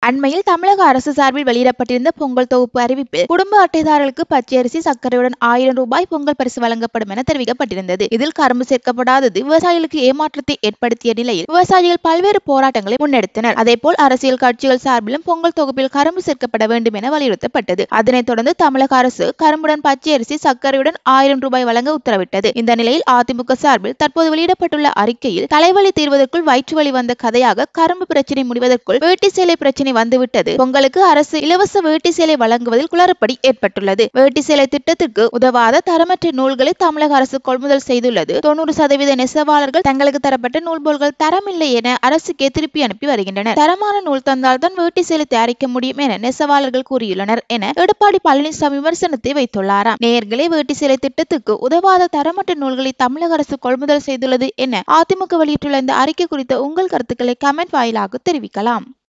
அண்மையில் தமிழக அரசு சார்பில் வெளியிடப்பட்டிருந்த பொங்கல் தொகுப்பு அறிவிப்பில் குடும்ப அட்டைதாரர்களுக்கு பச்சரிசி சர்க்கரையுடன் ஆயிரம் ரூபாய் பொங்கல் பரிசு வழங்கப்படும் என தெரிவிக்கப்பட்டிருந்தது இதில் கரும்பு சேர்க்கப்படாதது விவசாயிகளுக்கு ஏமாற்றத்தை ஏற்படுத்திய நிலையில் விவசாயிகள் பல்வேறு போராட்டங்களை முன்னெடுத்தனர் அதேபோல் அரசியல் கட்சிகள் சார்பிலும் பொங்கல் தொகுப்பில் கரும்பு சேர்க்கப்பட வேண்டும் என வலியுறுத்தப்பட்டது அதனைத் தொடர்ந்து தமிழக அரசு கரும்புடன் பச்சரிசி சர்க்கரையுடன் ஆயிரம் ரூபாய் வழங்க உத்தரவிட்டது இந்த நிலையில் அதிமுக சார்பில் தற்போது வெளியிடப்பட்டுள்ள அறிக்கையில் தலைவலி தீர்வதற்குள் வயிற்று வலி வந்த கதையாக கரும்பு பிரச்சினை முடிவதற்குள் வேட்டி சேலை பிரச்சினை வந்துவிட்டது பொங்கலுக்கு அரசு இலவச வேட்டி சேலை வழங்குவதில் குளறுபடி ஏற்பட்டுள்ளது வேட்டி சேலை திட்டத்திற்கு உதவாத தரமற்ற நூல்களை தமிழக அரசு கொள்முதல் செய்துள்ளது தொண்ணூறு சதவீத நெசவாளர்கள் தங்களுக்கு தரப்பட்ட நூல்போல்கள் தரமில்லை என அரசுக்கே திருப்பி அனுப்பி வருகின்றனர் தரமான நூல் தந்தால் தான் வேட்டி சேலை தயாரிக்க முடியும் என நெசவாளர்கள் கூறியுள்ளனர் என எடப்பாடி பழனிசாமி விமர்சனத்தை வைத்துள்ளாராம் நேயர்களே வேட்டி சேலை திட்டத்துக்கு உதவாத தரமற்ற நூல்களை தமிழக அரசு கொள்முதல் செய்துள்ளது என அதிமுக வெளியிட்டுள்ள இந்த அறிக்கை குறித்த உங்கள் கருத்துக்களை கமெண்ட் வாயிலாக தெரிவிக்கலாம்